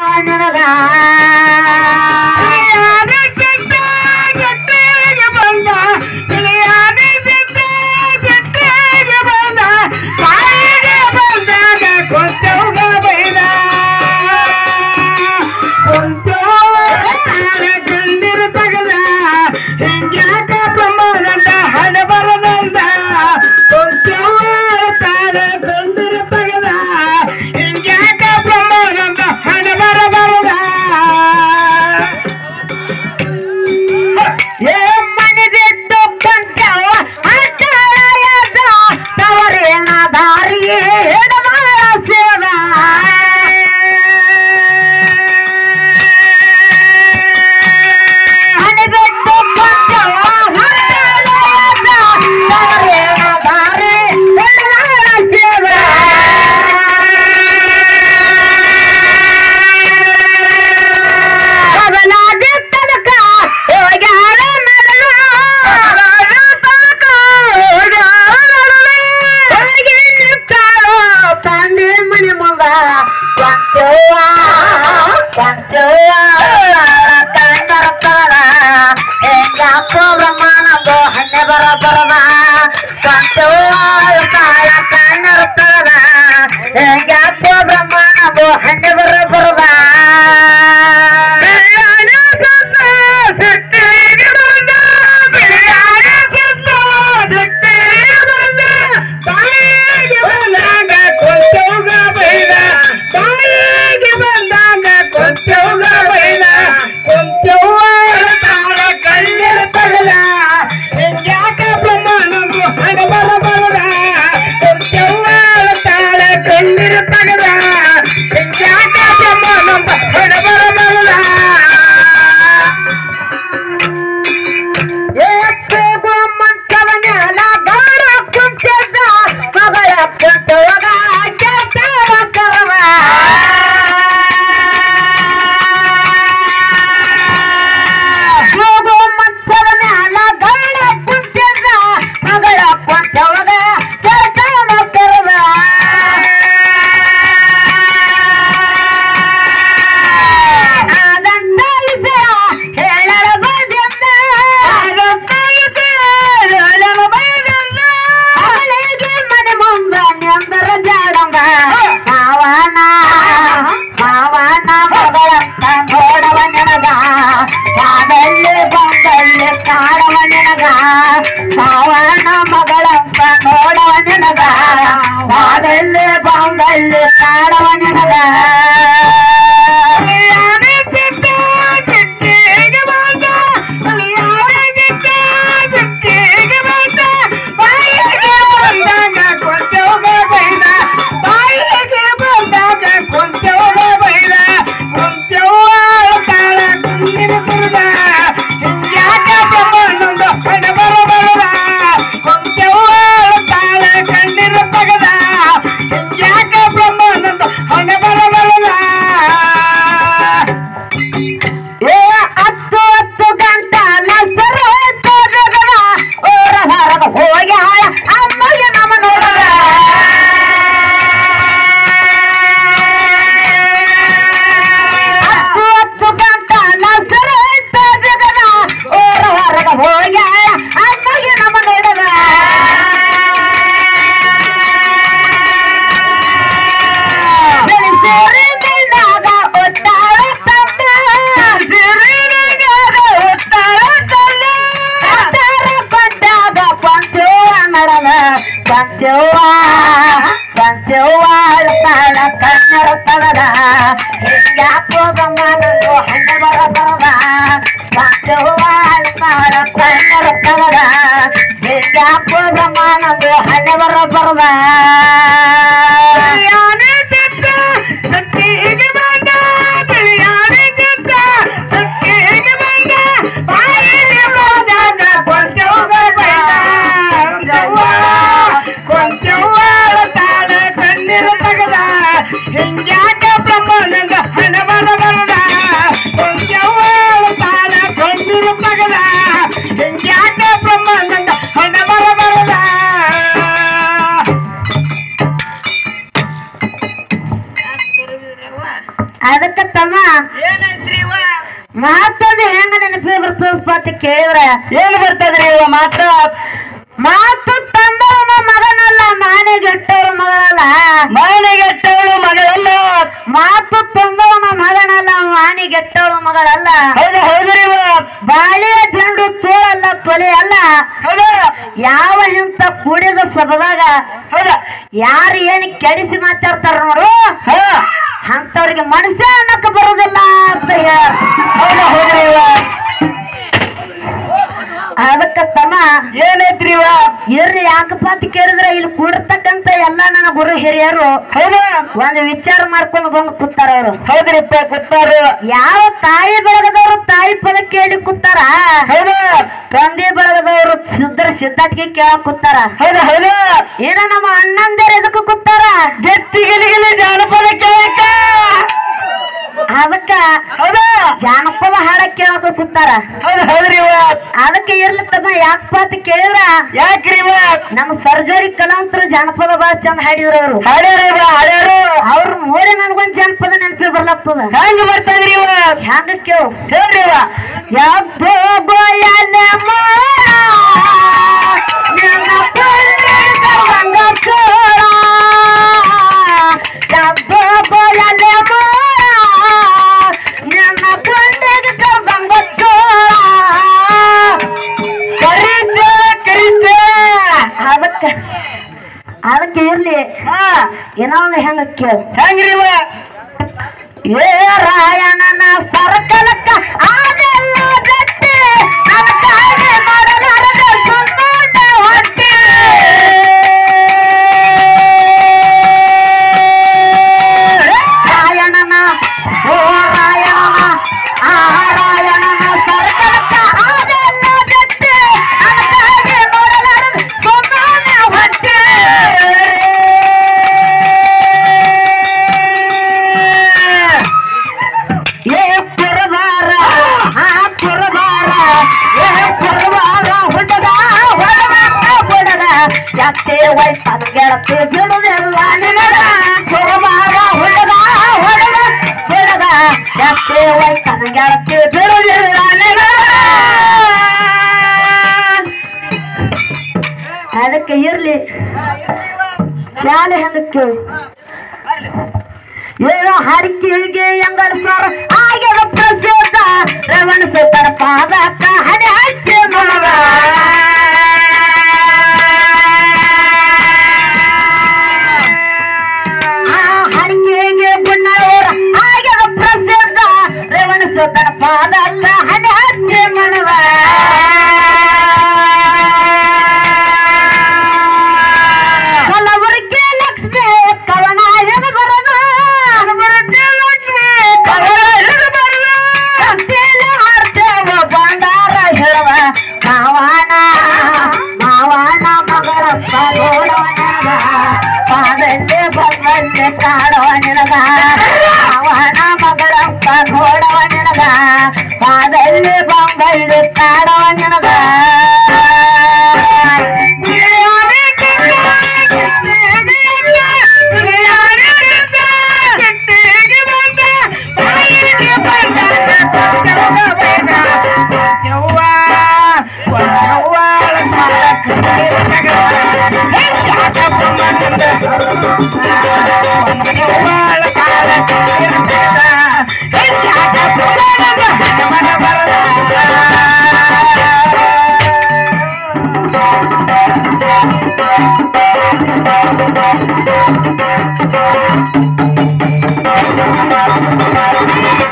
ನನಗ ಹಣ ಬರದಂದ ಗಂಡಿರ ತಗದ ಹಿಂಗ್ಯಾಕ ಬ್ರಹ್ಮಾನಂದ ಹಣ ಬರಬರದ ಏ ಮನೆದಿದ್ದು ಕೊಂಚವ ಅಕ್ಕಳಯದ ತವರೇನ ದಾರಿಯೇ ಎಡಮಾಳ ಸೇವ ಮನೆದಿದ್ದು ಕೊಂಚವ ಅಕ್ಕಳಯದ ತವರೇನ ದಾರಿ ಎಡಮಾಳ ಸೇವ ಕವಲಾಗಿ ತನಕ ಹೋಗ್ಯಾಳ ಮರಳ. ಹೊರಗೆ ನಿಂತಾಳೋ ತಂದೆ ಮನೆ ಮುಂದ ಕೊಂಚವ್ವ, ಕೊಂಚವ್ವ, ಕಂದರ ತರಳ. ಹೆಂಗಾಕೋ ಬ್ರಹ್ಮಾನಂದ ಹಣ್ಣೆ ಬರ ಬರದ ಕೊಂಚವ್ವ ತಾಳ ಕಣ್ಣರ ತರಳ. ಹೆಂಗಾಕೋ ಬ್ರಹ್ಮಾನಂದ ಹಣ್ಣೆ ಬರ ಬರದ ಕಣ್ಣೀರ ತಗದ ಯಾಕ ಬ್ರಹ್ಮಾನಂದ ಹಣ ಬರಬಲ್ಲ ಏಕೇಗೋ ಮಂಚವನೆಲ್ಲ ಗಾರ ಕುಂಚದ ಮಗಳ ಕುಂಟವಾಗ ಕೆಟ್ಟವ ಕರವ ಹೋಗೋ ಮಂಚವನೆಲ್ಲ ಗಾರ ಕುಂಚದ ಮಗಳ ಕುಂಟವಾಗ ಕೆಟ್ಟವ ಕರವ ಆದಂತಾಯಿಸೆ ಹೇಳಲ ಬಂದೆನ್ನ ಆದಂತಾಯಿಸೆ ಹೇಳಲ ಬಂದೆನ್ನ ಅವಳಿಗೆ ಮನೆ ಮುಂದ ನೆಂದರ ಜಾಡಂಗ ಮಾವನ ಮಾವನ ಮಗಳಂತ ನೋಡವ ನೆನಗ ಕಾದಲ್ಲಿ ಬಂದಲ್ಲಿ ಕಾಡವ ನೆನಗ ಮಾವನ ಮಗಳಂತ ನೋಡವ ನೆನಗ ಕಾದಲ್ಲಿ ಬಂದಲ್ಲಿ ಕಾಡವ ನೆನಗ ಹಣ ಬರಬಲ್ಲ ಏ ಹತ್ತು ಹತ್ತು ಗಂಟಲ ಸರೋಜಗವ ಓರ ಹೊರಗ ಹೋಗಿ ಹಾಳ ಅಮ್ಮಗೆ ನಮ್ಮ ನೋಡದ ಹತ್ತು ಹತ್ತು ಗಂಟಲ ಸರೋಜಗವ ಓರ ಹೊರಗ ಹೋಗಿ ಹಾಳ ಅಮ್ಮಗೆ ನಮ್ಮ ನೋಡದ ಬೆಳೆಸೋರಿನಾಗ ಒತ್ತಾಳ ತಮ್ಮ ಸಿರಿನಾಗ ಒತ್ತಾಳ ತಮ್ಮ ಅತ್ತಾರ ಬಂದಾಗ ಪಂಚವ್ವ ನಡದ ಪಂಚವ್ವ ಪಂಚವ್ವ ಅಳ್ತಾಳ ಕಣ್ಣರ ತಳದ ಹಿಂಗ್ಯಾಕೋ ಗಮನದು ಹಣ್ಣ ಬರ ಬರದ ಪಂಚವ್ವ ಅಳ್ತಾಳ ಕಣ್ಣರ ತಳದ ಹಿಂಗ್ಯಾಕೋ ಗಮನದು ಹಣ್ಣ ಬರ ಬರದ ಬಿಳಿಯಾನೆ ಚಿತ್ತ ಸತ್ತಿಗೆ ಬಂದ ಬಿಳಿಯಾನೆ ಚಿತ್ತ ಸತ್ತಿಗೆ ಬಂದ ಬಾಯಿಗೆ ಬಂದಾಗ ಕೊಂಚವ್ವ ಬೈದ ಕೊಂಚವ್ವ ಕೊಂಚವ್ವ ತಾಳ ಕಣ್ಣೀರ ತಗದ ಹಿಂಗ್ಯಾಕ ಬ್ರಹ್ಮಾನಂದ ಹಣ ಬರ ಬರದ ಕೊಂಚವ್ವ ತಾಳ ಕಣ್ಣೀರ ತಗದ ಹಿಂಗ್ಯಾಕ ಬ್ರಹ್ಮಾನಂದ ಹಣ ಬರ ಬರದ ತಮ್ಮ ಏನೈತ್ರಿ ಇವ ಮಾತೊಂದು ಹೆಂಗ ನೆನಪಿ ಬರ್ತದಪ್ಪ ಅಂತ ಕೇಳಿದ್ರ ಏನ್ ಬರ್ತದ್ರಿ ಇವ ಮಾತ ಮಾತು ತಂದವನ ಮಗನಲ್ಲ ಮಾನೆಗೆಟ್ಟವರ ಮಗನಲ್ಲ ಮನೆಗೆಟ್ಟವಳು ಮಗಳಲ್ಲ ಮಾತು ತಂದವನ ಮಗನಲ್ಲ ಮಾನಿಗೆಟ್ಟವಳ ಮಗಳಲ್ಲ ಹೌದು ಹೌದ್ರಿ ಇವ ಬಾಳೆ ದಿಂಡು ತೋಳಲ್ಲ ತೊಲೆ ಅಲ್ಲ ಹೌದು ಯಾವ ಇಂತ ಕೂಡಿದ ಸಭದಾಗ ಹೌದ ಯಾರು ಏನ್ ಕೆಡಿಸಿ ಮಾತಾಡ್ತಾರ ನೋಡು ಹಾ ಅಂತವ್ರಿಗೆ ಮನಸ್ಸೇ ಅನ್ನಕ್ಕೆ ಬರುದಿಲ್ಲ ಅಂತ ಹೇಳ ಹೌದ ಹೌದ್ರಿ ಇವ ಅದಕ್ಕ ತಮ್ಮ ಏನೈತ್ರಿ ಇವ ಇರ್ಲಿ ಯಾಕಪ್ಪ ಅಂತ ಕೇಳಿದ್ರೆ ಇಲ್ಲಿ ಕೂಡಿರ್ತಕ್ಕಂತ ಎಲ್ಲ ನನ್ನ ಗುರು ಹಿರಿಯರು ಹೌದ ಒಂದು ವಿಚಾರ ಮಾಡ್ಕೊಂಡು ಬಂದು ಕೂತಾರ ಅವರು ಹೌದ್ರಿಪ್ಪ ಕೂತಾರು ಯಾವ ತಾಯಿ ಬೆಳಗದವರು ತಾಯಿ ಪದ ಕೇಳಿ ಕೂತಾರ ಹೌದ ತಂದೆ ಬೆಳಗದವರು ಸಿದ್ಧರ ಸಿದ್ಧಾಟಿಗೆ ಕೇಳಕ್ ಕೂತಾರ ಹೌದ ಹೌದ ಏನ ನಮ್ಮ ಅಣ್ಣಂದೇರ್ ಎದಕ್ಕೆ ಕೂತಾರ ಗೆತ್ತಿಗಿಲಿಗಿಲಿ ಜಾನಪದ ಕೇಳಕ್ಕ ಅದಕ್ಕ ಹೌದ ಜಾನಪದ ಹಾಡ ಕೇಳಕ್ ಕೂತಾರ ಹೌದ ಹೌದ್ರಿ ಇವ ಅದಕ್ಕೆ ಇರ್ಲಿ ತಮ್ಮ ಯಾಕಪ್ಪ ಅಂತ ಕೇಳಿದ್ರ ಯಾಕ್ರಿ ಇವ ನಮ್ಮ ಸರ್ಜರಿ ಕಲಾವಂತರು ಜಾನಪದ ಬಾಳ ಚಂದ ಹಾಡಿದ್ರು ಅವರು ಹಾಡ್ಯಾರ ಇವ ಹಾಡ್ಯಾರು ಅವ್ರ ಮೂರೇ ನನ್ಗೊಂದ್ ಜಾನಪದ ನೆನಪಿ ಬರ್ಲಾಗ್ತದ ಹೆಂಗ ಬರ್ತದ್ರಿ ಇವ ಹ್ಯಾಂಗ ಕೇಳು ಹೇಳ್ರಿ ಇವ ಯಾವ್ದೋ ಗೋಯಲೆ ಮೋಡ ನನ್ನ ಪುಣ್ಯದ ಮಂಗ ಚೋಳ ಯಾವ್ದೋ ಗೋಯಲೆ ಮೋಡ ನನ್ನ ಪುಣ್ಯದ ಮಂಗ ಚೋಳ ಕರಿಚ ಕರಿಚ ಅದಕ್ಕೆ ಅದಕ್ಕೆ ಇರ್ಲಿ ಹಾ ಏನೋ ಒಂದು ಹೆಂಗ ಕೇಳು ಹೆಂಗ್ರಿ ಇವ ಏ ರಾಯಣನ ಸರ್ಕಲಕ್ಕ ಅದೆಲ್ಲ ಗಟ್ಟಿ ಅದಕ್ಕಾಗಿ ಮಾಡಲಾರದ ಸುಮ್ಮನೆ ಹೊಟ್ಟೆ ರಾಯಣನ ಓ ರಾಯಣನ ಆ ರಾಯಣನ ಸರ್ಕಲಕ್ಕ ಅದೆಲ್ಲ ಗಟ್ಟಿ ಅದಕ್ಕಾಗಿ ಮಾಡಲಾರದ ಸುಮ್ಮನೆ ಹೊಟ್ಟೆ ಏ ಪುರವಾರ ಆ ಪುರವಾರ ಏ ಪುರವಾರ ಹುಡುಗ ಹುಡುಗ ಹುಡುಗ ಯಾಕೆ ವಯಸ್ಸಾದ ಗೆಳತಿ ಬಿಡುದಿಲ್ಲ ನಿನಗ ಪುರವಾರ ಹುಡುಗ ಹುಡುಗ ಹುಡುಗ ಯಾಕೆ ವಯಸ್ಸಾದ ಗೆಳತಿ ಬಿಡುದಿಲ್ಲ ನಿನಗ ಅದಕ್ಕೆ ಇರ್ಲಿ ಚಾಲೆ ಹೆಂಗಕ್ಕೆ ಏನೋ ಹರಿಕೆಗೆ ಎಂಗಳ ಸರ್ ಆಗ್ಯದ ಪ್ರಸಿದ್ಧ ರವಣ ಸಿದ್ಧರ ಪಾದಕ್ಕ ಹಣೆ ಹಚ್ಚಿ ಮಗ ಆ ಹರಿಕೆಗೆ ಬುಣ್ಣವರ ಆಗ್ಯದ ಪ್ರಸಿದ್ಧ ರವಣ ಸಿದ್ಧರ ಪಾದಕ್ಕ ಹಣೆ ಹಚ್ಚಿ ಮಣವ ಕಲಬುರಗಿ ಲಕ್ಷ್ಮಿ ಕವನ ಏನು ಬರನ ಕಲಬುರಗಿ ಲಕ್ಷ್ಮಿ ಕವನ ಏನು ಬರನ ಕಂತೇಲಿ ಹಾಡ್ತೇವ ಬಂಡಾರ ಹೇಳುವ ಮಾವನ ಮಾವನ ಮಗಳಪ್ಪ ನೋಡುವ ನಿನಗ ಪಾದಲ್ಲೇ ಬಂದಲ್ಲೇ ಕಾಡುವ ನಿನಗ ಮಾವನ ಮಗಳಪ್ಪ ನೋಡುವ ನಿನಗ ಪಾದಲ್ಲೇ ಬಂದಲ್ಲೇ ಕಾಡುವ ನಿನಗ ¡Vamos!